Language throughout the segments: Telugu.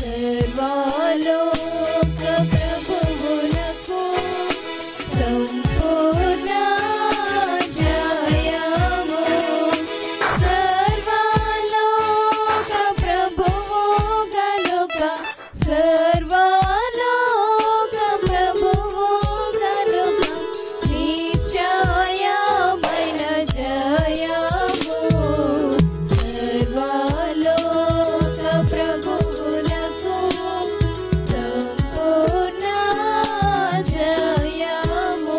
సర్వలోక ప్రభువునకు సంపూర్ణ జయము సర్వలోక ప్రభువు గనుక సర్వలోక ప్రభువు గనుక నిశ్చయమైన జయము సర్వలోక ప్రభువునకు సంపూర్ణ జయము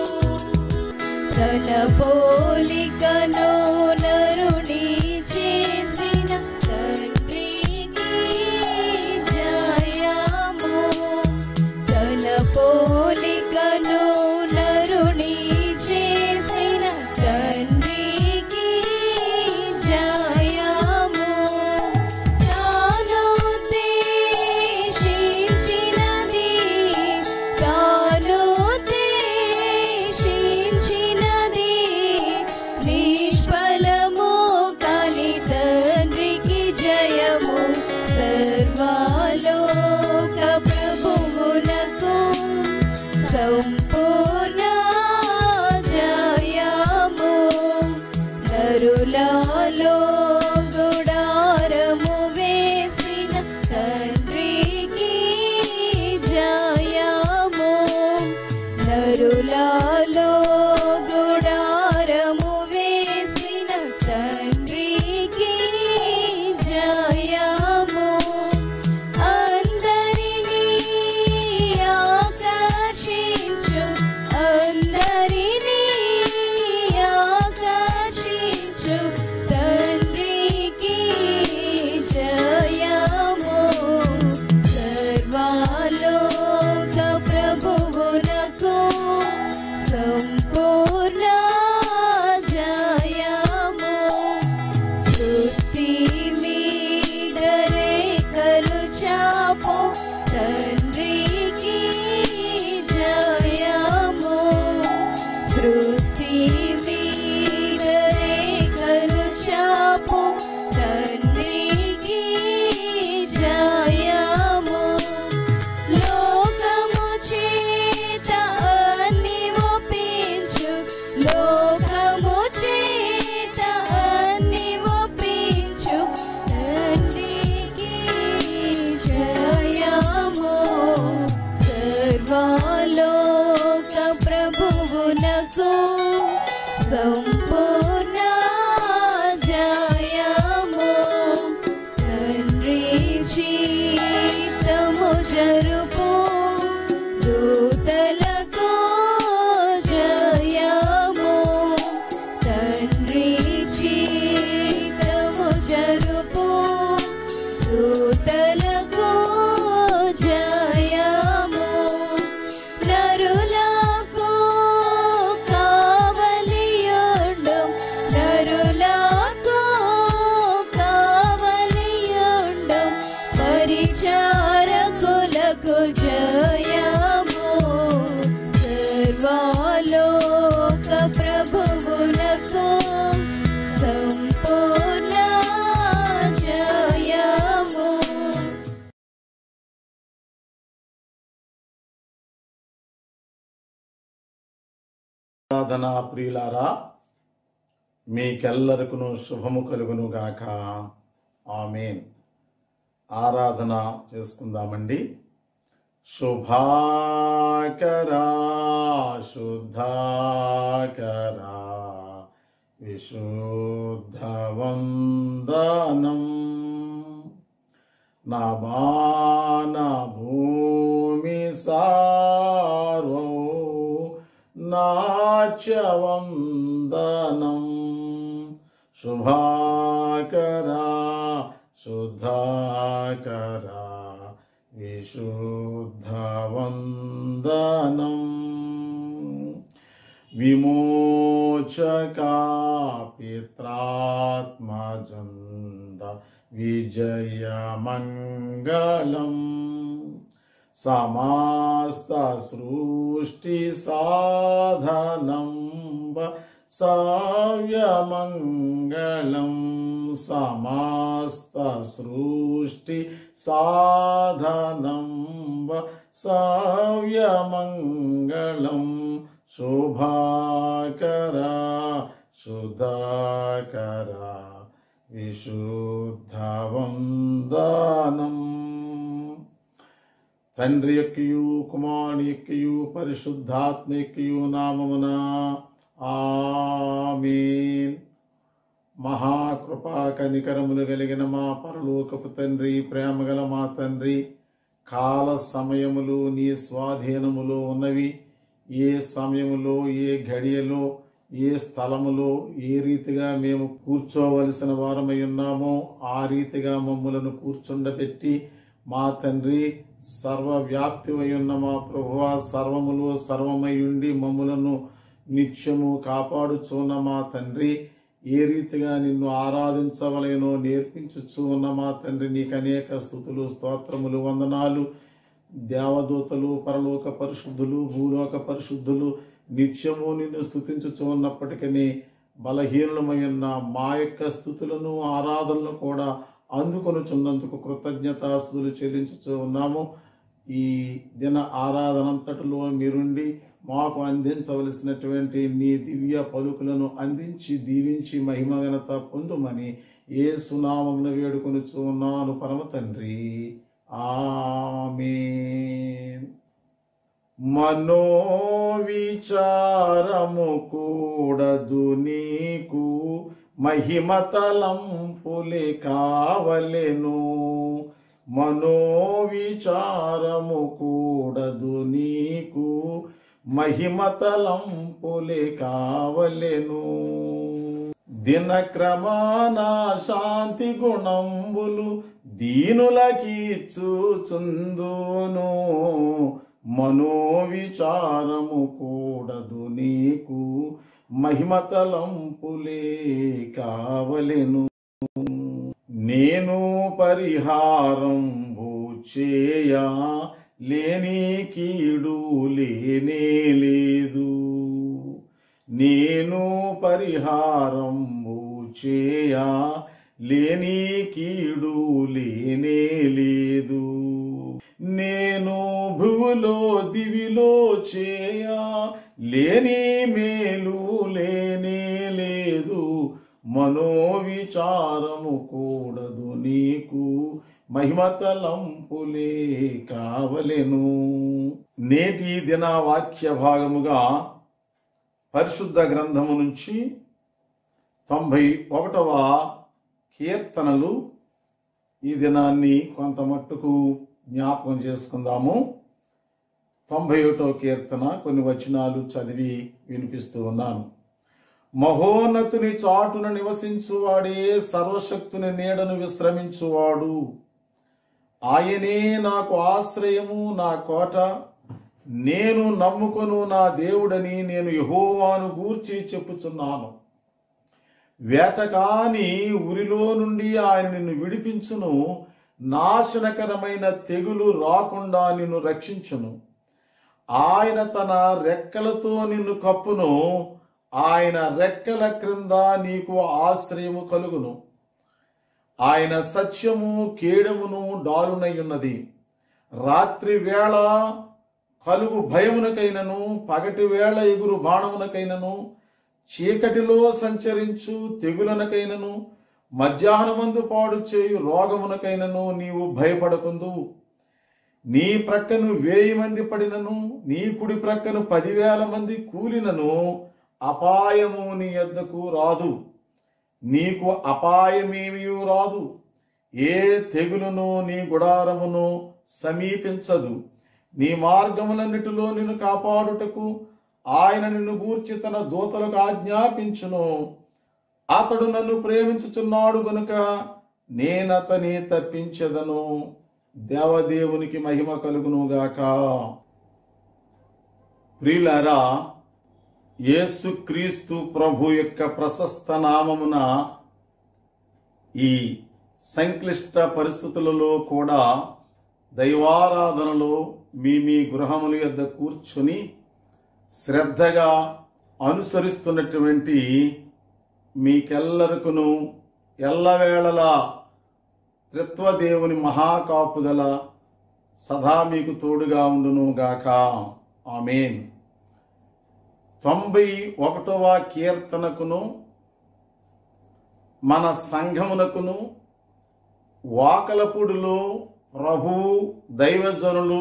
తన పోలికను నరుని చేసిన తండ్రికి జయము తన పోలికను నరుని చేసిన తండ్రికి జయము తాను దేశించినది తాను దేశించినది నిష్ఫలము కాని తండ్రికి జయము సర్వలోక ప్రభువునకు సంపూర్ణ జయము నరులలో గుడారము వేసిన తండ్రికి జయము నరులలో గుడారము వేసిన తండ్రికి జయము అందరినీ ఆకర్షించు అందరినీ ఆకర్షించు తండ్రికి జయము సర్వలోక ప్రభువునకు సంపూర్ణ జయము సృష్టి మీద రేఖలు చాపు తండ్రికి జయము సృష్టి మీద రేఖలు చాపు తండ్రికి జయము లోకము చేత అన్ని ఒప్పించు లోకము చేత అన్ని ఒప్పించు తండ్రికి జయము సర్వలోక ప్రభువునకు సంపూర్ణ జయము తండ్రి జీతము జరుపు దూతలకు జయము తండ్రి జీతము జరుపు దూతలకు జయము నరులకు కావలియుండు నరులకు కావలియుండు పరిచారకులకు జయము సర్వలోక ప్రభువులకు సంపూర్ణ జయము ఆరాధనా ప్రియులారా మీకెల్లరికును శుభము కలుగును గాక ఆమెన్ ఆరాధన చేసుకుందామండి శుభాకరా శుద్ధాకరా విశుద్ధవందనం నా బాణ భూమి సార్వో నాచ్యవందనం శుభాకరా శుద్ధాకరా విశుద్ధవందనం విమోచకా పిత్రాత్మజండ విజయమంగళం సమాస్త సృష్టి సాధనం సావ్యమంగళం సమస్త సృష్టి సాధనం వ సావ్యమంగళం శోభాకరా సుధాకరా విశుద్ధవందనం తండ్రి యొక్కయు కుమారుని యొక్కయు పరిశుద్ధాత్మ యొక్కయు నామమున ఆమేన్ మహాకృపా కనికరములు కలిగిన మా పరలోకపు తండ్రి ప్రేమగల మా తండ్రి కాల సమయములు నీ స్వాధీనములో ఉన్నవి ఏ సమయములో ఏ ఘడియలో ఏ స్థలములో ఏ రీతిగా మేము కూర్చోవలసిన వారమై ఉన్నామో ఆ రీతిగా మమ్ములను కూర్చుండబెట్టి మా తండ్రి సర్వవ్యాప్తి ఉన్న మా ప్రభువ సర్వములో సర్వమై ఉండి మమ్ములను నిత్యము కాపాడుచున్న మా తండ్రి ఏ రీతిగా నిన్ను ఆరాధించవలేనో నేర్పించుచు ఉన్న మా తండ్రి నీకు అనేక స్థుతులు స్తోత్రములు వందనాలు దేవదూతలు పరలోక పరిశుద్ధులు భూలోక పరిశుద్ధులు నిత్యము నిన్ను స్థుతించుచు ఉన్నప్పటికీ బలహీనమై ఉన్న మా యొక్క స్థుతులను ఆరాధనలు కూడా అందుకొనుచున్నందుకు కృతజ్ఞతాస్తులు చెల్లించుచు ఉన్నాము ఈ దిన ఆరాధనంతటిలో మీరుండి మాకు అందించవలసినటువంటి నీ దివ్య పలుకులను అందించి దీవించి మహిమగనత పొందుమని ఏ సునామమున వేడుకొనుచు ఉన్నాను పరమ తండ్రి ఆమేన్ మనోవిచారము కూడదు నీకు మహిమతలంపులే కావలెను మనోవిచారము కూడదు నీకు మహిమతలంపులే కావలెను దినక్రమాన శాంతి గుణంబులు దీనులకీచుచుందును మనోవిచారము కూడదు నీకు మహిమతలంపులే కావలెను నేను పరిహారం చేయా లేని కీడు లేనే లేదు నేను పరిహారం చేయా లేని కీడు లేనే లేదు నేను భువులో దివిలో చేయా లేని మేలు లేనే లేదు మనోవిచారము కూడదు నీకు మహిమతలంపులే కావలెను నేటి దిన వాక్య భాగముగా పరిశుద్ధ గ్రంథము నుంచి తొంభై ఒకటవ కీర్తనలు ఈ దినాన్ని కొంత మట్టుకు జ్ఞాపకం చేసుకుందాము తొంభై ఒకటో కీర్తన కొన్ని వచనాలు చదివి వినిపిస్తూ ఉన్నాను మహోన్నతుని చాటున నివసించువాడే సర్వశక్తుని నీడను విశ్రమించువాడు ఆయనే నాకు ఆశ్రయము నా కోట నేను నమ్ముకొను నా దేవుడని నేను యహోవాను గూర్చి చెప్పుచున్నాను వేటకాని ఉరిలో నుండి ఆయన నిన్ను విడిపించును నాశనకరమైన తెగులు రాకుండా నిన్ను రక్షించును ఆయన తన రెక్కలతో నిన్ను కప్పును ఆయన రెక్కల క్రింద నీకు ఆశ్రయము కలుగును ఆయన సత్యము కేడమును డాలునయ్యున్నది రాత్రి వేళ కలుగు భయమునకైనను పగటి వేళ ఎగురు బాణమునకైనను చీకటిలో సంచరించు తెగులనకైనను మధ్యాహ్నమందు పాడు చేయు రోగమునకైనను నీవు భయపడకుందు నీ ప్రక్కను వేయి మంది పడినను నీ కుడి ప్రక్కను పదివేల మంది కూలినను అపాయము నీ యొద్దకు రాదు నీకు అపాయమేమీ రాదు ఏ తెగులును నీ గుడారమును సమీపించదు నీ మార్గములన్నిటిలో నిన్ను కాపాడుటకు ఆయన నిన్ను గూర్చి తన దూతలకు ఆజ్ఞాపించును అతడు నన్ను ప్రేమించుచున్నాడు గనుక నేనతని తప్పించదను దేవదేవునికి మహిమ కలుగును గాక ప్రియులారా యేసుక్రీస్తు ప్రభు యొక్క ప్రశస్త నామమున ఈ సంక్లిష్ట పరిస్థితులలో కూడా దైవారాధనలో మీ మీ గృహముల యొద్ద కూర్చుని శ్రద్ధగా అనుసరిస్తున్నటువంటి మీకెల్లరికును ఎల్లవేళలా త్రిత్వదేవుని మహాకాపుదల సదా మీకు తోడుగా ఉండును గాక ఆమెన్ తొంభై ఒకటవ కీర్తనకును మన సంఘమునకును వాకలపూడిలో ప్రభు దైవజనులు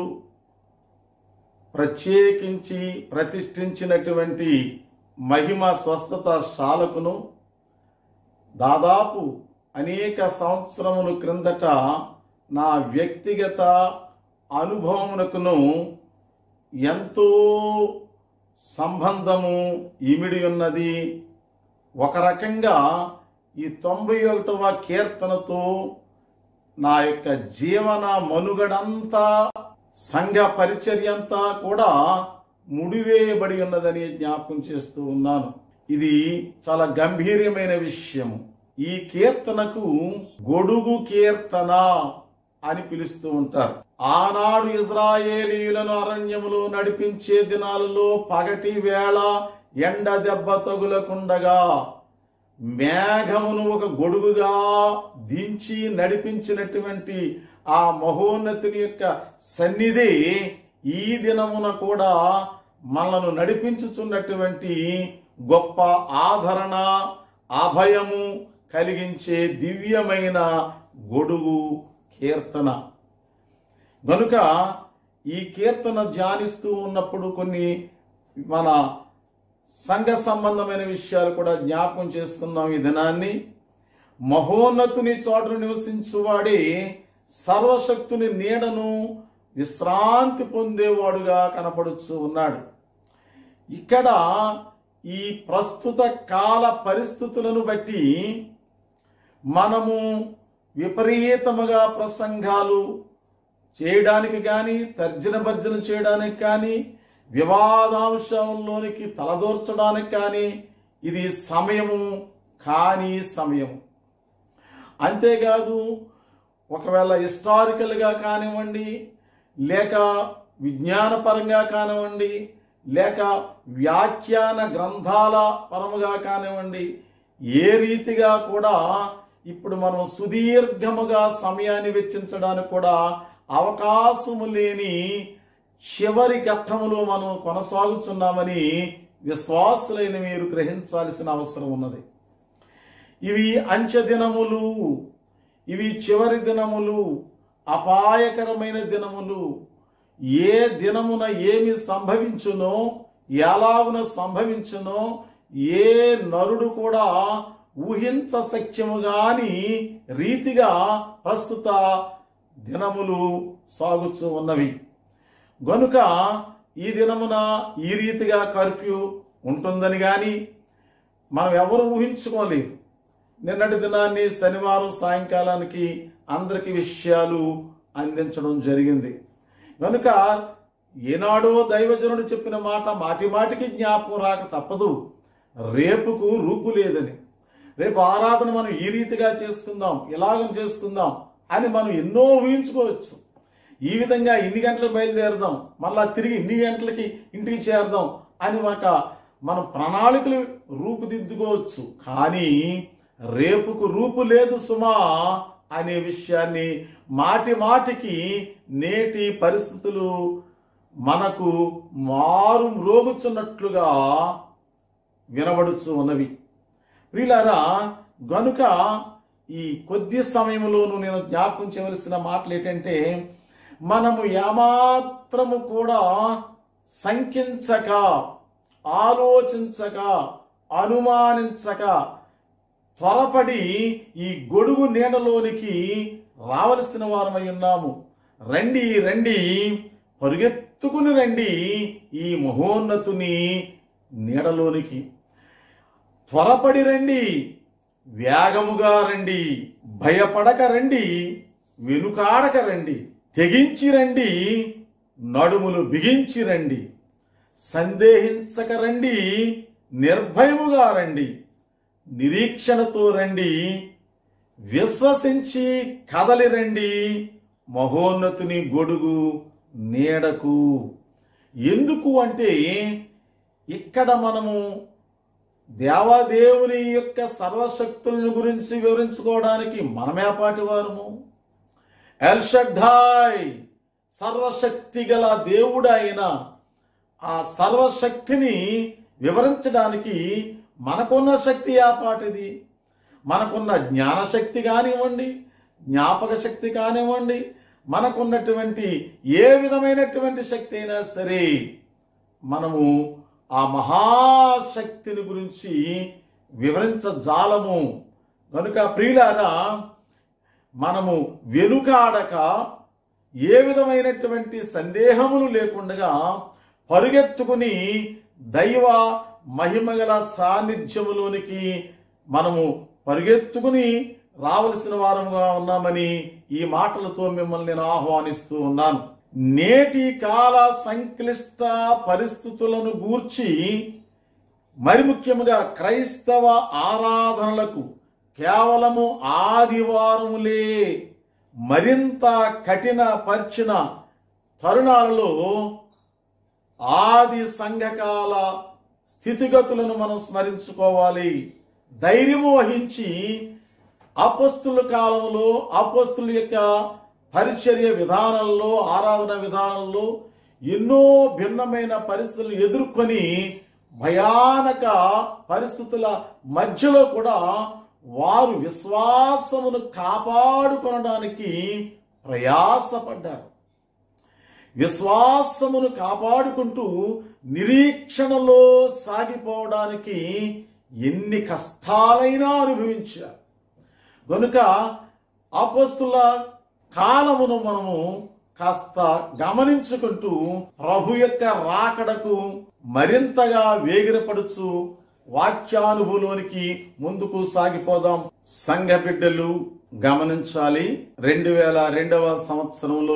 ప్రత్యేకించి ప్రతిష్ఠించినటువంటి మహిమ స్వస్థత శాలకును దాదాపు అనేక సంవత్సరముల క్రిందట నా వ్యక్తిగత అనుభవమునకును ఎంతో సంబంధము ఇమిడి ఉన్నది ఒక రకంగా ఈ తొంభై ఒకటవ కీర్తనతో నా యొక్క జీవన మనుగడంతా సంఘ పరిచర్య అంతా కూడా ముడివేయబడి ఉన్నదని జ్ఞాపకం చేస్తూ ఉన్నాను ఇది చాలా గంభీర్యమైన విషయం ఈ కీర్తనకు గొడుగు కీర్తన అని పిలుస్తూ ఉంటారు ఆనాడు ఇజ్రాయేలీయులను అరణ్యములో నడిపించే దినాలలో పగటి వేళ ఎండ దెబ్బ తగులకుండగా మేఘమును ఒక గొడుగుగా దించి నడిపించినటువంటి ఆ మహోన్నతుని యొక్క సన్నిధి ఈ దినమున కూడా మనను నడిపించుచున్నటువంటి గొప్ప ఆదరణ అభయము కలిగించే దివ్యమైన గొడుగు కీర్తన గనుక ఈ కీర్తన ధ్యానిస్తూ ఉన్నప్పుడు కొన్ని మన సంఘ సంబంధమైన విషయాలు కూడా జ్ఞాపకం చేసుకుందాం ఈ దినాన్ని మహోన్నతుని చోటను నివసించువాడే సర్వశక్తుని నీడను విశ్రాంతి పొందేవాడుగా కనపడుచు ఉన్నాడు ఇక్కడ ఈ ప్రస్తుత కాల పరిస్థితులను బట్టి మనము విపరీతముగా ప్రసంగాలు చేయడానికి కానీ తర్జన భర్జన చేయడానికి కానీ వివాదాంశంలోనికి తలదూర్చడానికి కానీ ఇది సమయము కాని సమయము అంతేకాదు ఒకవేళ హిస్టారికల్గా కానివ్వండి లేక విజ్ఞానపరంగా కానివ్వండి లేక వ్యాఖ్యాన గ్రంథాల పరముగా కానివ్వండి ఏ రీతిగా కూడా ఇప్పుడు మనం సుదీర్ఘముగా సమయాన్ని వెచ్చించడానికి కూడా అవకాశము లేని చివరి ఘట్టములో మనం కొనసాగుతున్నామని విశ్వాసులైన మీరు గ్రహించాల్సిన అవసరం ఉన్నది ఇవి అంచె దినములు ఇవి చివరి దినములు అపాయకరమైన దినములు ఏ దినమున ఏమి సంభవించునో ఎలాగున సంభవించునో ఏ నరుడు కూడా ఊహించ సఖ్యము గాని రీతిగా ప్రస్తుత దినములు సాగుచూ ఉన్నవి గనుక ఈ దినమున ఈ రీతిగా కర్ఫ్యూ ఉంటుందని కానీ మనం ఎవరు ఊహించుకోలేదు నిన్నటి దినాన్ని శనివారం సాయంకాలానికి అందరికి విషయాలు అందించడం జరిగింది కనుక ఏనాడో దైవజనుడు చెప్పిన మాట మాటి మాటికి జ్ఞాపకం రాక తప్పదు రేపుకు రూపు లేదని రేపు ఆరాధన మనం ఈ రీతిగా చేసుకుందాం ఇలాగం చేసుకుందాం అని మనం ఎన్నో ఊహించుకోవచ్చు ఈ విధంగా ఇన్ని గంటలకు బయలుదేరదాం మళ్ళా తిరిగి ఇన్ని గంటలకి ఇంటికి చేరదాం అని ఒక మన ప్రణాళికలు రూపుదిద్దుకోవచ్చు కానీ రేపుకు రూపు లేదు సుమా అనే విషయాన్ని మాటి మాటికి నేటి పరిస్థితులు మనకు మారు మ్రోగుచున్నట్లుగా వినబడుచు ఉన్నవి ప్రియులారా గనుక ఈ కొద్ది సమయంలోనూ నేను జ్ఞాపకం చేయవలసిన మాటలు ఏంటంటే మనము ఏమాత్రము కూడా శంకించక ఆలోచించక అనుమానించక త్వరపడి ఈ గొడుగు నీడలోనికి రావలసిన వారమై ఉన్నాము రండి రండి పరుగెత్తుకుని రండి ఈ మహోన్నతుని నీడలోనికి త్వరపడి రండి వేగముగా రండి భయపడక రండి వెనుకాడక రండి తెగించి రండి నడుములు బిగించి రండి సందేహించక రండి నిర్భయముగా రండి నిరీక్షణతో రండి విశ్వసించి కదలి రండి మహోన్నతుని గొడుగు నీడకు ఎందుకు అంటే ఇక్కడ మనము దేవాదేవుని యొక్క సర్వశక్తులను గురించి వివరించుకోవడానికి మనమే పాటి వారము ఎల్షడ్డాయ్ సర్వశక్తి గల దేవుడు అయిన ఆ సర్వశక్తిని వివరించడానికి మనకున్న శక్తి ఆ పాటిది మనకున్న జ్ఞానశక్తి కానివ్వండి జ్ఞాపక శక్తి కానివ్వండి మనకున్నటువంటి ఏ విధమైనటువంటి శక్తి అయినా సరే మనము ఆ మహాశక్తిని గురించి వివరించజాలము కనుక ప్రియులారా మనము వెనుకాడక ఏ విధమైనటువంటి సందేహములు లేకుండా పరుగెత్తుకుని దైవ మహిమగల సాన్నిధ్యములోనికి మనము పరుగెత్తుకుని రావలసిన వారముగా ఉన్నామని ఈ మాటలతో మిమ్మల్ని నేను ఆహ్వానిస్తూ ఉన్నాను నేటి కాల సంక్లిష్ట పరిస్థితులను గూర్చి మరి ముఖ్యముగా క్రైస్తవ ఆరాధనలకు కేవలము ఆదివారములే మరింత కఠిన పరిచిన తరుణాలలో ఆది సంఘకాల స్థితిగతులను మనం స్మరించుకోవాలి ధైర్యము వహించి అపస్తుల కాలంలో అపస్తుల యొక్క పరిచర్య విధానంలో ఆరాధన విధానంలో ఎన్నో భిన్నమైన పరిస్థితులు ఎదుర్కొని భయానక పరిస్థితుల మధ్యలో కూడా వారు విశ్వాసమును కాపాడుకొనడానికి ప్రయాసపడ్డారు విశ్వాసమును కాపాడుకుంటూ నిరీక్షణలో సాగిపోవడానికి ఎన్ని కష్టాలైనా అనుభవించారు కనుక అపస్తుల కాలమును మనము కాస్త గమనించుకుంటూ ప్రభు యొక్క రాకడకు మరింతగా వేగిరపడుచు వాక్యానుభూలోనికి ముందుకు సాగిపోదాం సంఘ బిడ్డలు గమనించాలి రెండు వేల రెండవ సంవత్సరంలో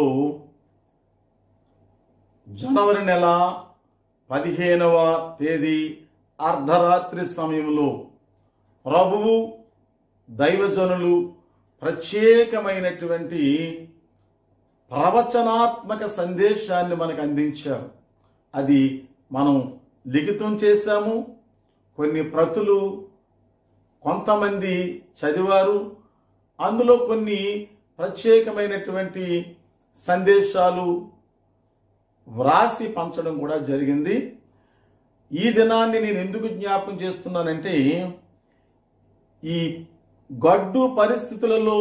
జనవరి నెల పదిహేనవ తేదీ అర్ధరాత్రి సమయంలో ప్రభువు దైవజనులు ప్రత్యేకమైనటువంటి ప్రవచనాత్మక సందేశాన్ని మనకు అందించారు అది మనం లిఖితం చేశాము కొన్ని ప్రతులు కొంతమంది చదివారు అందులో కొన్ని ప్రత్యేకమైనటువంటి సందేశాలు వ్రాసి పంచడం కూడా జరిగింది ఈ దినాన్ని నేను ఎందుకు జ్ఞాపకం చేస్తున్నానంటే ఈ గడ్డు పరిస్థితులలో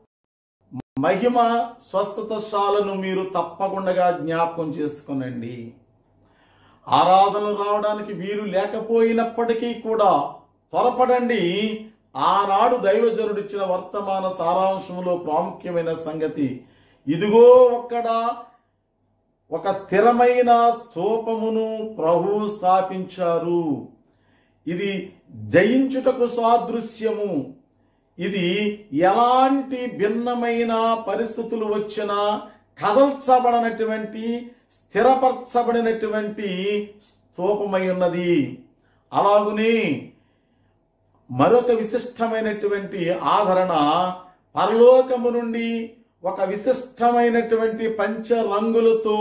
మహిమ స్వస్థతశాలను మీరు తప్పకుండా జ్ఞాపకం చేసుకునండి ఆరాధనలు రావడానికి వీలు లేకపోయినప్పటికీ కూడా త్వరపడండి ఆనాడు దైవజనుడు ఇచ్చిన వర్తమాన సారాంశంలో ప్రాముఖ్యమైన సంగతి ఇదిగో ఒక్కడ ఒక స్థిరమైన స్తూపమును ప్రభు స్థాపించారు ఇది జయించుటకు సాదృశ్యము ఇది ఎలాంటి భిన్నమైన పరిస్థితులు వచ్చినా కదల్చబడనటువంటి స్థిరపరచబడినటువంటి స్తూపమై ఉన్నది అలాగునే మరొక విశిష్టమైనటువంటి ఆదరణ పరలోకము నుండి ఒక విశిష్టమైనటువంటి పంచరంగులతో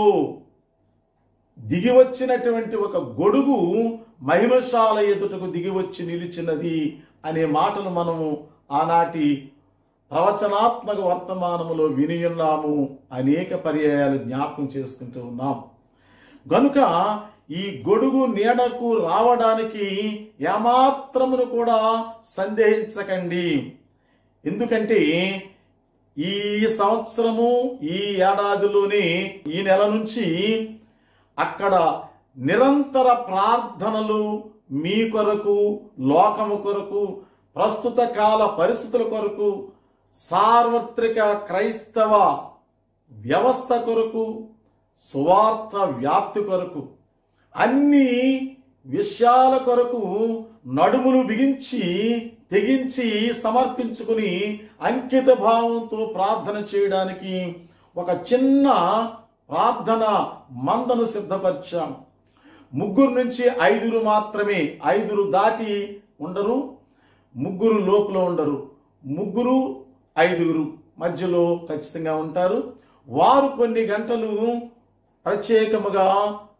దిగివచ్చినటువంటి ఒక గొడుగు మహిమశాల ఎదుటకు దిగివచ్చి నిలిచినది అనే మాటలు మనము ఆనాటి ప్రవచనాత్మక వర్తమానములో వినియున్నాము అనేక పర్యాయాలు జ్ఞాపకం చేసుకుంటూ ఉన్నాం గనుక ఈ గొడుగు నీడకు రావడానికి ఏమాత్రమును కూడా సందేహించకండి ఎందుకంటే ఈ సంవత్సరము ఈ ఏడాదిలోనే ఈ నెల నుంచి అక్కడ నిరంతర ప్రార్థనలు మీ కొరకు లోకము కొరకు ప్రస్తుత కాల పరిస్థితుల కొరకు సార్వత్రిక క్రైస్తవ వ్యవస్థ కొరకు సువార్త వ్యాప్తి కొరకు అన్ని విషయాల కొరకు నడుములు బిగించి తెగించి సమర్పించుకుని అంకిత భావంతో ప్రార్థన చేయడానికి ఒక చిన్న ప్రార్థన మందను సిద్ధపరిచాం ముగ్గురు నుంచి ఐదుగురు మాత్రమే ఐదుగురు దాటి ఉండరు ముగ్గురు లోపల ఉండరు ముగ్గురు ఐదుగురు మధ్యలో ఖచ్చితంగా ఉంటారు వారు కొన్ని గంటలు ప్రత్యేకముగా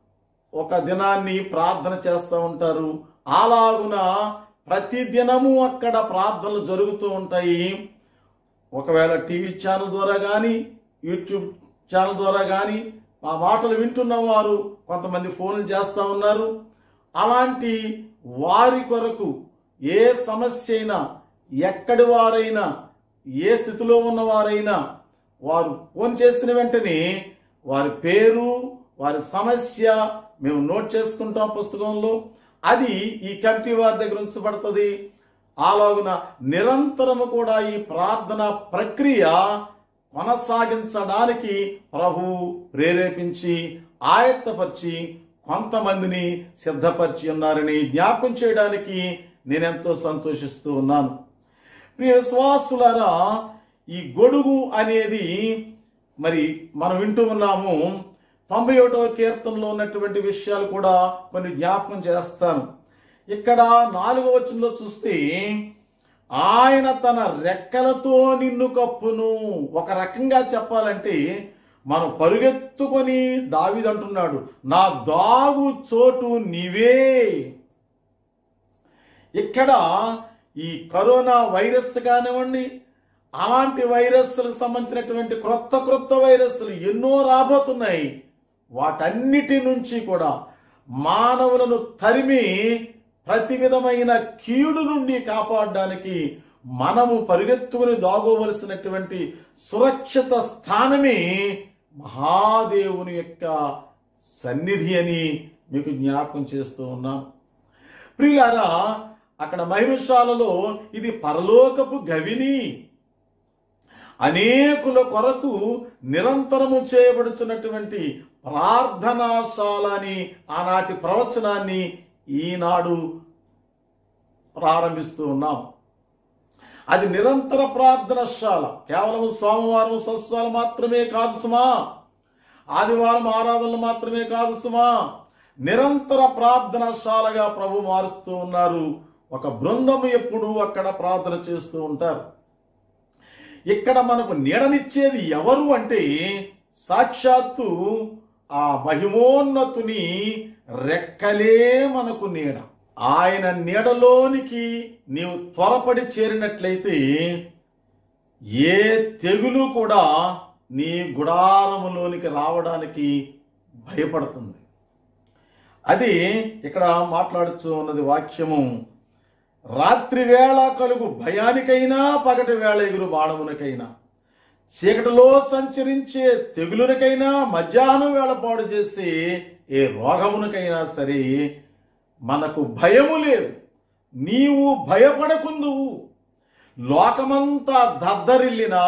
ఒక దినాన్ని ప్రార్థన చేస్తూ ఉంటారు అలాగున ప్రతి దినము అక్కడ ప్రార్థనలు జరుగుతూ ఉంటాయి ఒకవేళ టీవీ ఛానల్ ద్వారా కానీ యూట్యూబ్ ఛానల్ ద్వారా కానీ ఆ మాటలు వింటున్న వారు కొంతమంది ఫోన్లు చేస్తూ ఉన్నారు అలాంటి వారి కొరకు ఏ సమస్య అయినా ఎక్కడి వారైనా ఏ స్థితిలో ఉన్నవారైనా వారు ఫోన్ చేసిన వెంటనే వారి పేరు వారి సమస్య మేము నోట్ చేసుకుంటాం పుస్తకంలో అది ఈ కమిటీ వారి దగ్గర ఉంచబడుతుంది అలాగున నిరంతరము కూడా ఈ ప్రార్థన ప్రక్రియ కొనసాగించడానికి ప్రభు ప్రేరేపించి ఆయత్తపరిచి కొంతమందిని సిద్ధపరిచి ఉన్నారని జ్ఞాపకం చేయడానికి నేనెంతో సంతోషిస్తూ ఉన్నాను ప్రియ విశ్వాసులారా ఈ గొడుగు అనేది మరి మనం వింటూ ఉన్నాము తొంభై ఒకటవ కీర్తనలో ఉన్నటువంటి విషయాలు కూడా కొన్ని జ్ఞాపకం చేస్తాను ఇక్కడ నాలుగవ వచనంలో చూస్తే ఆయన తన రెక్కలతో నిన్ను కప్పును ఒక రకంగా చెప్పాలంటే మనం పరుగెత్తుకొని దావిదంటున్నాడు నా దాగు చోటు నీవే ఇక్కడ ఈ కరోనా వైరస్ కానివ్వండి అలాంటి వైరస్లకు సంబంధించినటువంటి క్రొత్త క్రొత్త వైరస్లు ఎన్నో రాబోతున్నాయి వాటన్నిటి నుంచి కూడా మానవులను తరిమి ప్రతి విధమైన కీడు నుండి కాపాడడానికి మనము పరిగెత్తుకుని దాగోవలసినటువంటి సురక్షిత స్థానమే మహాదేవుని యొక్క సన్నిధి అని మీకు జ్ఞాపకం చేస్తూ ఉన్నాం ప్రియులారా అక్కడ మహిమశాలలో ఇది పరలోకపు గవిని అనేకుల కొరకు నిరంతరము చేయబడుచున్నటువంటి ప్రార్థనాశాల అని ఆనాటి ప్రవచనాన్ని ఈనాడు ప్రారంభిస్తూ ఉన్నాం అది నిరంతర ప్రార్థనశాల కేవలం సోమవారం స్వస్థాలు మాత్రమే కాదు సుమా ఆదివారం ఆరాధనలు మాత్రమే కాదు సుమా నిరంతర ప్రార్థనశాలగా ప్రభు మారుస్తూ ఉన్నారు ఒక బృందం ఎప్పుడూ అక్కడ ప్రార్థన చేస్తూ ఉంటారు ఇక్కడ మనకు నీడనిచ్చేది ఎవరు అంటే సాక్షాత్తు ఆ మహిమోన్నతుని రెక్కలే మనకు నీడ ఆయన నీడలోనికి నీవు త్వరపడి చేరినట్లయితే ఏ తెగులు కూడా నీ గుడారములోనికి రావడానికి భయపడుతుంది అది ఇక్కడ మాట్లాడుతూ ఉన్నది వాక్యము రాత్రి వేళ కలుగు భయానికైనా పగటి వేళ ఎగురు బాణమునకైనా చీకటిలో సంచరించే తెగులునకైనా మధ్యాహ్నం వేళ పాడు చేసే ఏ రోగమునకైనా సరే మనకు భయము లేదు నీవు భయపడకుందువు లోకమంతా దద్దరిల్లినా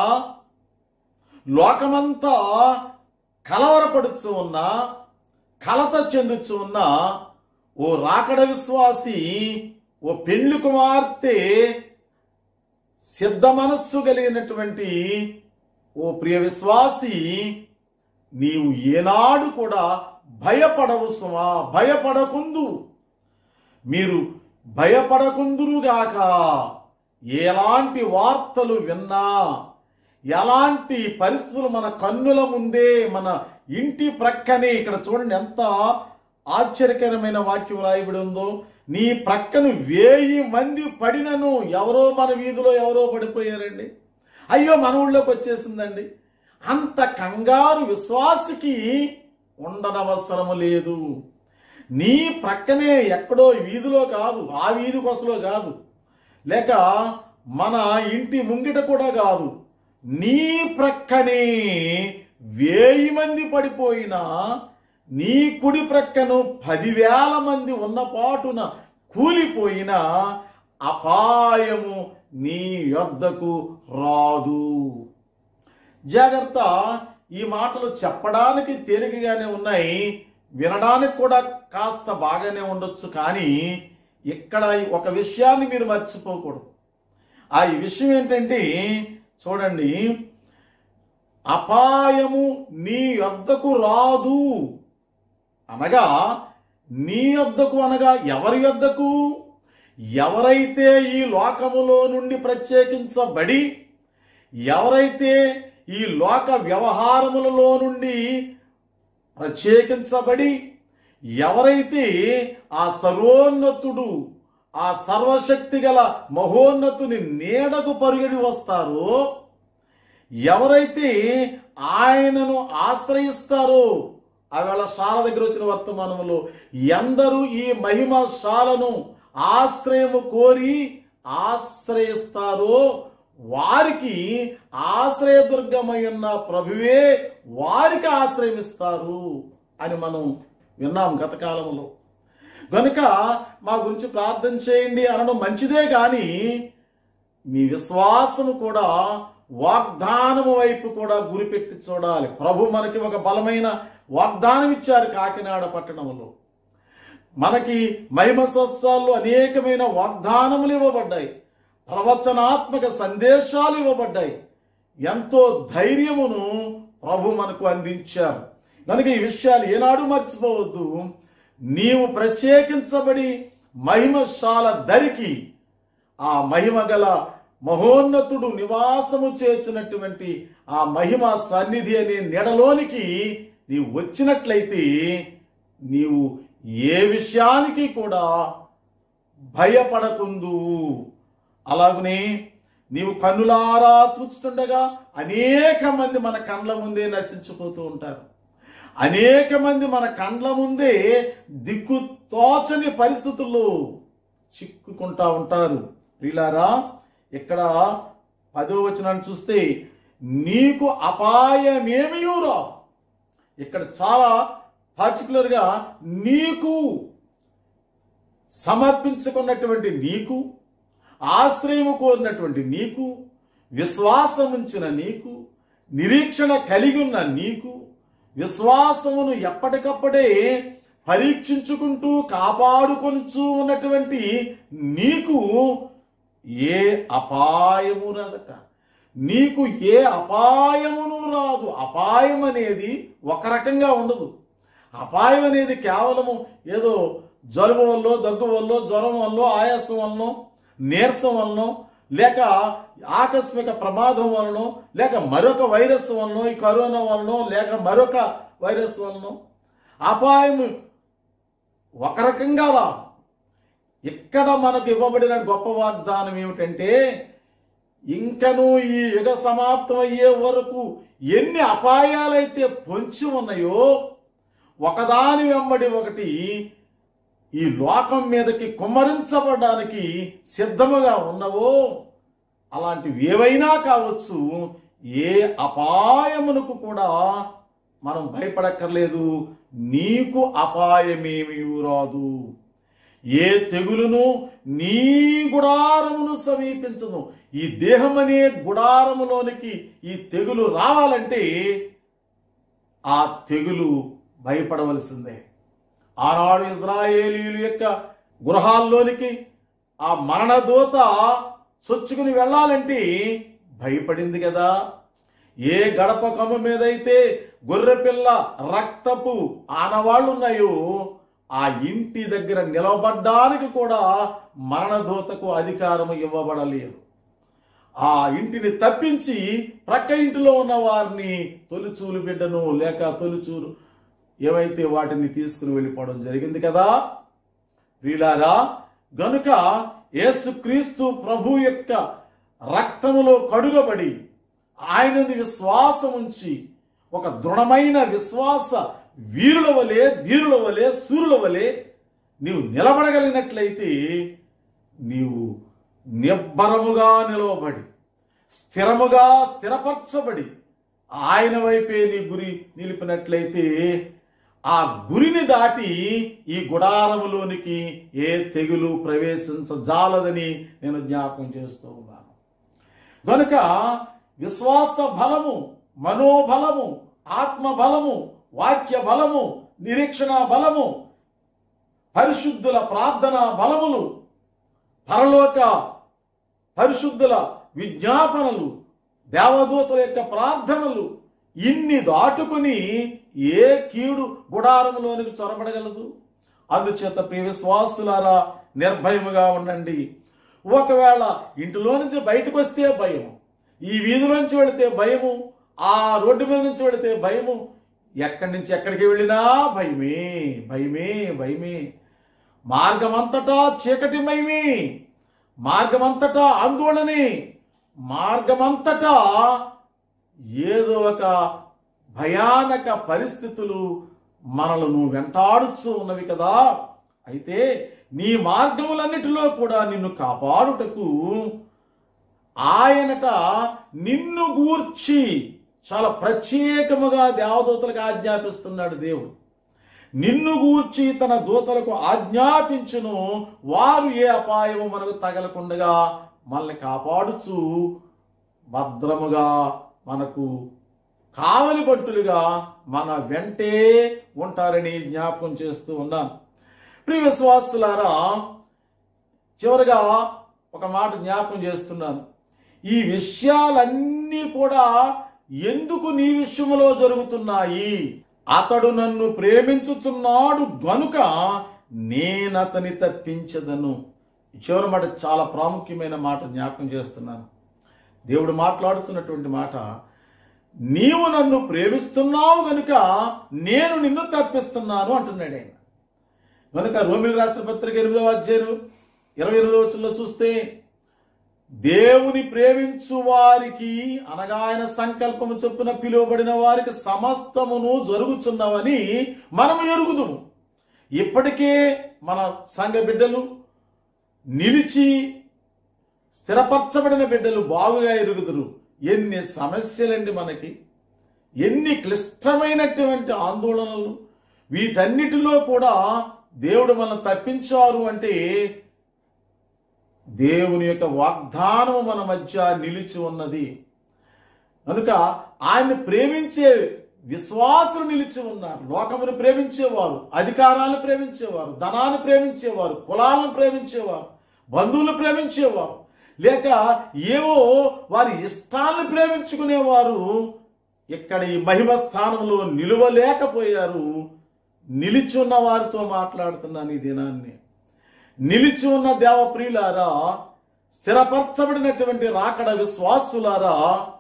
లోకమంతా కలవరపడుచు ఉన్నా కలత చెందుచు ఉన్నా ఓ రాకడ విశ్వాసి ఓ పెళ్లి కుమార్తె సిద్ధ మనస్సు కలిగినటువంటి ఓ ప్రియ విశ్వాసి నీవు ఏనాడు కూడా భయపడవు సుమా భయపడకుందు మీరు భయపడకుందురుగాక ఎలాంటి వార్తలు విన్నా ఎలాంటి పరిస్థితులు మన కన్నుల ముందే మన ఇంటి ప్రక్కనే ఇక్కడ చూడండి ఎంత ఆశ్చర్యకరమైన వాక్యం రాయబడి ఉందో నీ ప్రక్కను వేయి మంది పడినను ఎవరో మన వీధిలో ఎవరో పడిపోయారండి అయ్యో మన ఊళ్ళోకి వచ్చేసిందండి అంత కంగారు విశ్వాసికి ఉండనవసరము లేదు నీ ప్రక్కనే ఎక్కడో వీధిలో కాదు ఆ వీధి కొసలో కాదు లేక మన ఇంటి ముంగిట కూడా కాదు నీ ప్రక్కనే వేయి మంది పడిపోయినా నీ కుడి ప్రక్కను పదివేల మంది ఉన్న పాటున కూలిపోయిన అపాయము నీ యొద్దకు రాదు జాగ్రత్త ఈ మాటలు చెప్పడానికి తేలికగానే ఉన్నాయి వినడానికి కూడా కాస్త బాగానే ఉండొచ్చు కానీ ఇక్కడ ఒక విషయాన్ని మీరు మర్చిపోకూడదు ఆ ఈ విషయం ఏంటంటే చూడండి అపాయము నీ యొద్దకు రాదు అనగా నీ యొద్దకు అనగా ఎవరి యొద్దకు ఎవరైతే ఈ లోకములో నుండి ప్రత్యేకించబడి ఎవరైతే ఈ లోక వ్యవహారములలో నుండి ప్రత్యేకించబడి ఎవరైతే ఆ సర్వోన్నతుడు ఆ సర్వశక్తి గల మహోన్నతుని నీడకు పరుగడి వస్తారో ఎవరైతే ఆయనను ఆశ్రయిస్తారో ఆవేళ శాల దగ్గర వచ్చిన వర్తమానంలో ఎందరూ ఈ మహిమ శాలను ఆశ్రయము కోరి ఆశ్రయిస్తారో వారికి ఆశ్రయదుర్గమై ఉన్న ప్రభువే వారికి ఆశ్రయమిస్తారు అని మనం విన్నాం గత కాలంలో గనుక మా గురించి ప్రార్థన చేయండి అనడం మంచిదే కానీ మీ విశ్వాసము కూడా వాగ్దానము వైపు కూడా గురిపెట్టి చూడాలి ప్రభు మనకి ఒక బలమైన వాగ్దానం ఇచ్చారు కాకినాడ పట్టణంలో మనకి మహిమ స్వస్థాల్లో అనేకమైన వాగ్దానములు ఇవ్వబడ్డాయి ప్రవచనాత్మక సందేశాలు ఇవ్వబడ్డాయి ఎంతో ధైర్యమును ప్రభు మనకు అందించారు కనుక ఈ విషయాలు ఏనాడు మర్చిపోవద్దు నీవు ప్రత్యేకించబడి మహిమశాల దరికి ఆ మహిమ గల మహోన్నతుడు నివాసము చేర్చినటువంటి ఆ మహిమ సన్నిధి అనే నీడలోనికి నీవు వచ్చినట్లయితే నీవు ఏ విషయానికి కూడా భయపడకుందు అలాగనే నీవు కన్నులారా చూస్తుండగా అనేక మంది మన కండ్ల ముందే నశించిపోతూ ఉంటారు అనేక మంది మన కండ్ల ముందే దిక్కు తోచని పరిస్థితుల్లో చిక్కుకుంటా ఉంటారు ప్రియులారా ఇక్కడ పదో వచనాన్ని చూస్తే నీకు అపాయమేమీ రావు ఇక్కడ చాలా పర్టికులర్గా నీకు సమర్పించుకున్నటువంటి నీకు ఆశ్రయము కోరినటువంటి నీకు విశ్వాసం ఉంచిన నీకు నిరీక్షణ కలిగి ఉన్న నీకు విశ్వాసమును ఎప్పటికప్పుడే పరీక్షించుకుంటూ కాపాడుకొనుచూ ఉన్నటువంటి నీకు ఏ అపాయము రాదట నీకు ఏ అపాయమును రాదు అపాయం అనేది ఒక రకంగా ఉండదు అపాయం అనేది కేవలము ఏదో జలుబు వల్ల దగ్గు వల్ల జ్వరం వల్ల ఆయాసం వలన నీరసం వలన లేక ఆకస్మిక ప్రమాదం వలన లేక మరొక వైరస్ వలన ఈ కరోనా వలన లేక మరొక వైరస్ వలన అపాయం ఒక రకంగా రాదు ఇక్కడ మనకు ఇవ్వబడిన గొప్ప వాగ్దానం ఏమిటంటే ఇంకను ఈ యుగ సమాప్తం అయ్యే వరకు ఎన్ని అపాయాలైతే పొంచి ఉన్నాయో ఒకదాని వెంబడి ఒకటి ఈ లోకం మీదకి కుమ్మరించబడడానికి సిద్ధముగా ఉన్నవో అలాంటివి ఏవైనా కావచ్చు ఏ అపాయమునకు కూడా మనం భయపడక్కర్లేదు నీకు అపాయమేమీ రాదు ఏ తెగులును నీ గుడారమును సమీపించదు ఈ దేహం అనే గుడారములోనికి ఈ తెగులు రావాలంటే ఆ తెగులు భయపడవలసిందే ఆనాడు ఇజ్రాయేలీయుల యొక్క గృహాల్లోనికి ఆ మరణదూత చొచ్చుకుని వెళ్ళాలంటే భయపడింది కదా ఏ గడప కమ్మ మీదైతే గొర్రెపిల్ల రక్తపు ఆనవాళ్ళు ఉన్నాయో ఆ ఇంటి దగ్గర నిలబడ్డానికి కూడా మరణదూతకు అధికారం ఇవ్వబడలేదు ఆ ఇంటిని తప్పించి ప్రక్క ఇంటిలో ఉన్న వారిని తొలిచూలు బిడ్డను లేక తొలిచూలు ఏవైతే వాటిని తీసుకుని వెళ్ళిపోవడం జరిగింది కదా వీలారా గనుక యేసుక్రీస్తు ప్రభు యొక్క రక్తములో కడుగబడి ఆయనది విశ్వాసం ఉంచి ఒక దృఢమైన విశ్వాస వీరుల వలె ధీరుల వలె సూర్యుల వలె నీవు నిలబడగలిగినట్లయితే నీవు నిబ్బరముగా నిలవబడి స్థిరముగా స్థిరపరచబడి ఆయన వైపే నీ గురి నిలిపినట్లయితే ఆ గురిని దాటి ఈ గుడారములోనికి ఏ తెగులు ప్రవేశించజాలదని నేను జ్ఞాపకం చేస్తూ ఉన్నాను గనుక విశ్వాస బలము మనోబలము ఆత్మ బలము వాక్య బలము నిరీక్షణ బలము పరిశుద్ధుల ప్రార్థన బలములు పరలోక పరిశుద్ధుల విజ్ఞాపనలు దేవదూతల యొక్క ప్రార్థనలు ఇన్ని దాటుకుని ఏ కీడు గుడారములోనికి చొరబడగలదు అందుచేత ప్రియ విశ్వాసులారా నిర్భయముగా ఉండండి ఒకవేళ ఇంటిలో నుంచి బయటకు వస్తే భయం ఈ వీధిలోంచి వెళితే భయము ఆ రోడ్డు మీద నుంచి వెళితే భయము ఎక్కడి నుంచి ఎక్కడికి వెళ్ళినా భయమే భయమే భయమే మార్గమంతటా చీకటిమయమే మార్గమంతటా ఆందోళనే మార్గమంతటా ఏదో ఒక భయానక పరిస్థితులు మనలను వెంటాడుతూ ఉన్నవి కదా అయితే నీ మార్గములన్నిటిలో కూడా నిన్ను కాపాడుటకు ఆయనట నిన్ను గూర్చి చాలా ప్రత్యేకముగా దేవదూతలకు ఆజ్ఞాపిస్తున్నాడు దేవుడు నిన్ను గూర్చి తన దూతలకు ఆజ్ఞాపించును వారు ఏ అపాయము మనకు తగలకుండగా మనల్ని కాపాడుచు భద్రముగా మనకు కావలి పట్టులుగా మన వెంటే ఉంటారని జ్ఞాపకం చేస్తూ ఉన్నాను ప్రియ విశ్వాసులారా చివరిగా ఒక మాట జ్ఞాపకం చేస్తున్నాను ఈ విషయాలన్నీ కూడా ఎందుకు నీ విషయములో జరుగుతున్నాయి అతడు నన్ను ప్రేమించుచున్నాడు గనుక నేనతని తప్పించదను ఈ చివరి మాట చాలా ప్రాముఖ్యమైన మాట జ్ఞాపకం చేస్తున్నాను దేవుడు మాట్లాడుతున్నటువంటి మాట నీవు నన్ను ప్రేమిస్తున్నావు గనుక నేను నిన్ను తప్పిస్తున్నాను అంటున్నాడు ఆయన కనుక రోమిల్ రాసిన పత్రిక ఎనిమిదవ అధ్యాయం ఇరవై ఎనిమిదవ వచ్చంలో చూస్తే దేవుని ప్రేమించు వారికి అనగా ఆయన సంకల్పము చొప్పున పిలువబడిన వారికి సమస్తమును జరుగుచున్నవని మనము ఎరుగుదుము ఇప్పటికే మన సంఘ బిడ్డలు నిలిచి స్థిరపరచబడిన బిడ్డలు బాగుగా ఎరుగుదురు ఎన్ని సమస్యలండి మనకి ఎన్ని క్లిష్టమైనటువంటి ఆందోళనలు వీటన్నిటిలో కూడా దేవుడు మనం తప్పించారు అంటే దేవుని యొక్క వాగ్దానము మన మధ్య నిలిచి ఉన్నది కనుక ఆయన్ని ప్రేమించే విశ్వాసులు నిలిచి ఉన్నారు లోకమును ప్రేమించేవారు అధికారాలను ప్రేమించేవారు ధనాన్ని ప్రేమించేవారు కులాలను ప్రేమించేవారు బంధువులు ప్రేమించేవారు లేక ఏవో వారి ఇష్టాలను ప్రేమించుకునేవారు ఇక్కడ ఈ మహిమ స్థానంలో నిలువలేకపోయారు నిలిచి ఉన్న వారితో మాట్లాడుతున్నాను ఈ దినాన్ని నిలిచి ఉన్న దేవప్రియులారా స్థిరపరచబడినటువంటి రాకడ విశ్వాసులారా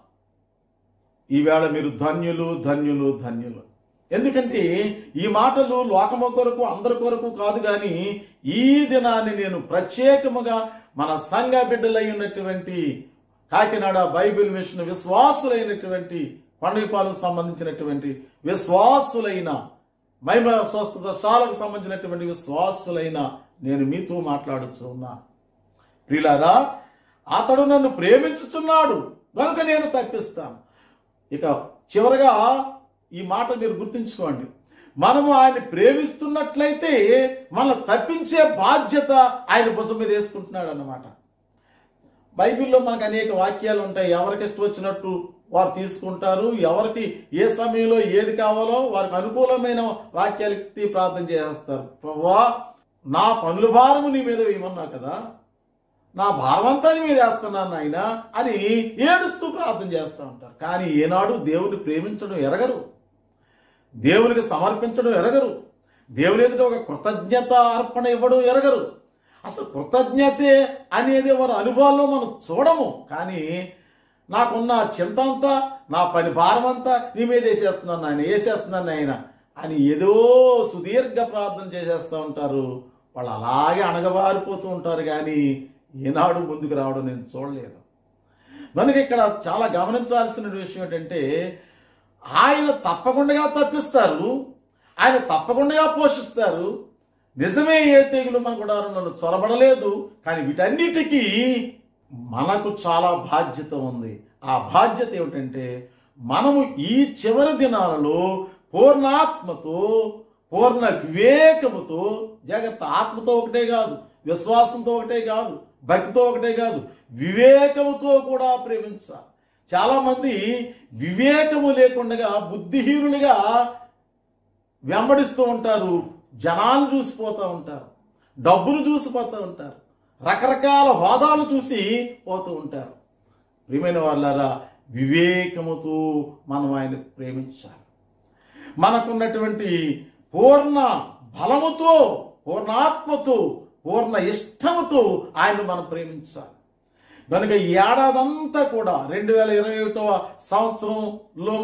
ఈవేళ మీరు ధన్యులు ధన్యులు ధన్యులు ఎందుకంటే ఈ మాటలు లోకము కొరకు అందరి కొరకు కాదు కానీ ఈ దినాన్ని నేను ప్రత్యేకముగా మన సంఘ బిడ్డలై ఉన్నటువంటి కాకినాడ బైబిల్ మిషన్ విశ్వాసులైనటువంటి పండుగపాలకు సంబంధించినటువంటి విశ్వాసులైన మహిమ స్వస్థత శాలకు సంబంధించినటువంటి విశ్వాసులైన నేను మీతో మాట్లాడుచు ఉన్నా ప్రియులారా అతడు నన్ను ప్రేమించుచున్నాడు కనుక నేను తప్పిస్తాను ఇక చివరగా ఈ మాట మీరు గుర్తుంచుకోండి మనము ఆయన ప్రేమిస్తున్నట్లయితే మనల్ని తప్పించే బాధ్యత ఆయన భుజం మీద వేసుకుంటున్నాడు అన్నమాట బైబిల్లో మనకు అనేక వాక్యాలు ఉంటాయి ఎవరికి ఇష్టం వచ్చినట్టు వారు తీసుకుంటారు ఎవరికి ఏ సమయంలో ఏది కావాలో వారికి అనుకూలమైన వాక్యాలకి ప్రార్థన చేస్తారు ప్రభా నా పనుల భారము నీ మీద వేయమన్నావు కదా నా భారమంతా నీ మీద వేస్తున్నాను ఆయన అని ఏడుస్తూ ప్రార్థన చేస్తూ ఉంటారు కానీ ఏనాడు దేవుని ప్రేమించడం ఎరగరు దేవునికి సమర్పించడం ఎరగరు దేవుని ఎదుట ఒక కృతజ్ఞత అర్పణ ఇవ్వడం ఎరగరు అసలు కృతజ్ఞతే అనేది వారి అనుభవాల్లో మనం చూడము కానీ నాకున్న చింత అంతా నా పని భారం అంతా నీ మీద వేసేస్తున్నాను ఆయన వేసేస్తున్నాను ఆయన అని ఏదో సుదీర్ఘ ప్రార్థన చేసేస్తూ ఉంటారు వాళ్ళు అలాగే అణగబారిపోతూ ఉంటారు కానీ ఏనాడు ముందుకు రావడం నేను చూడలేదు కనుక ఇక్కడ చాలా గమనించాల్సిన విషయం ఏంటంటే ఆయన తప్పకుండా తప్పిస్తారు ఆయన తప్పకుండా పోషిస్తారు నిజమే ఏ తెగులు మన గుడారంలో చొరబడలేదు కానీ వీటన్నిటికీ మనకు చాలా బాధ్యత ఉంది ఆ బాధ్యత ఏమిటంటే మనము ఈ చివరి దినాలలో పూర్ణాత్మతో పూర్ణ వివేకముతో జాగ్రత్త ఆత్మతో ఒకటే కాదు విశ్వాసంతో ఒకటే కాదు భక్తితో ఒకటే కాదు వివేకముతో కూడా ప్రేమించాలి చాలా మంది వివేకము లేకుండా బుద్ధిహీనులుగా వెంబడిస్తూ ఉంటారు జనాలు చూసిపోతూ ఉంటారు డబ్బులు చూసిపోతూ ఉంటారు రకరకాల హోదాలు చూసి పోతూ ఉంటారు ప్రియమైన వాళ్ళారా వివేకముతో మనం ఆయన ప్రేమించాలి మనకున్నటువంటి పూర్ణ బలముతో పూర్ణాత్మతో పూర్ణ ఇష్టముతో ఆయన్ను మనం ప్రేమించాలి కనుక ఈ ఏడాదంతా కూడా రెండు వేల ఇరవై ఒకటవ సంవత్సరంలో మనం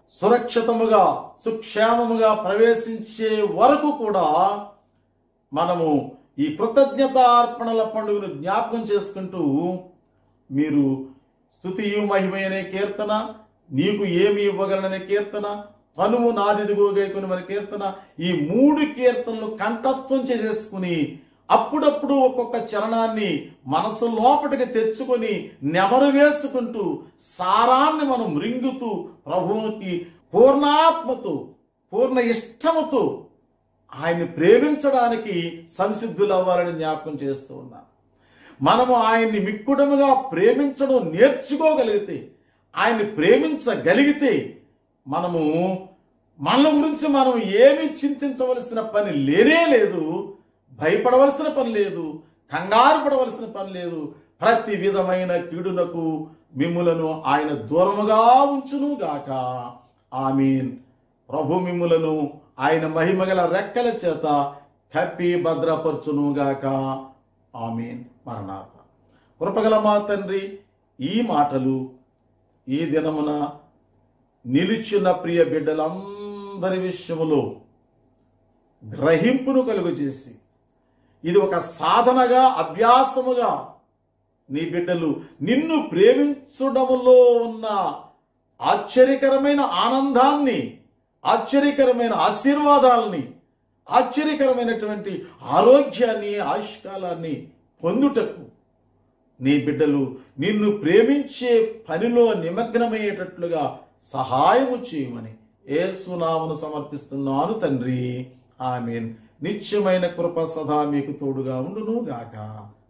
సురక్షితముగా సుక్షేమముగా ప్రవేశించే వరకు కూడా మనము ఈ కృతజ్ఞత అర్పణల పండుగను జ్ఞాపకం చేసుకుంటూ మీరు స్థుతియు మహిమయనే కీర్తన నీకు ఏమి ఇవ్వగలననే కీర్తన తనువు నాదిదిగోగైకుని మన కీర్తన ఈ మూడు కీర్తనలు కంఠస్థం చేసేసుకుని అప్పుడప్పుడు ఒక్కొక్క చరణాన్ని మనసు లోపటికి తెచ్చుకొని నెమరు వేసుకుంటూ సారాన్ని మనం మృంగుతూ ప్రభువుకి పూర్ణాత్మతో పూర్ణ ఇష్టముతో ఆయన్ని ప్రేమించడానికి సంసిద్ధులు అవ్వాలని జ్ఞాపకం చేస్తూ ఉన్నాను మనము ఆయన్ని మిక్కుడముగా ప్రేమించడం నేర్చుకోగలిగితే ఆయన్ని ప్రేమించగలిగితే మనము మన గురించి మనం ఏమీ చింతించవలసిన పని లేనే లేదు భయపడవలసిన పని లేదు కంగారు పడవలసిన పని లేదు ప్రతి విధమైన కీడునకు మిమ్ములను ఆయన దూరముగా ఉంచును గాక ఆమీన్ ప్రభు మిమ్ములను ఆయన మహిమగల రెక్కల చేత కప్పి భద్రపరచును గాక ఆమీన్ మరణాత కృపగల మా తండ్రి ఈ మాటలు ఈ దినమున నిలిచిన ప్రియ బిడ్డలందరి విషయములో గ్రహింపును కలుగు చేసి ఇది ఒక సాధనగా అభ్యాసముగా నీ బిడ్డలు నిన్ను ప్రేమించడములో ఉన్న ఆశ్చర్యకరమైన ఆనందాన్ని ఆశ్చర్యకరమైన ఆశీర్వాదాలని ఆశ్చర్యకరమైనటువంటి ఆరోగ్యాన్ని ఆయుష్కాలాన్ని పొందుటకు నీ బిడ్డలు నిన్ను ప్రేమించే పనిలో నిమగ్నమయ్యేటట్లుగా సహాయము చేయమని ఏసునామను సమర్పిస్తున్నాను తండ్రి ఆమెన్ నిత్యమైన కృప సదా మీకు తోడుగా ఉండును గాక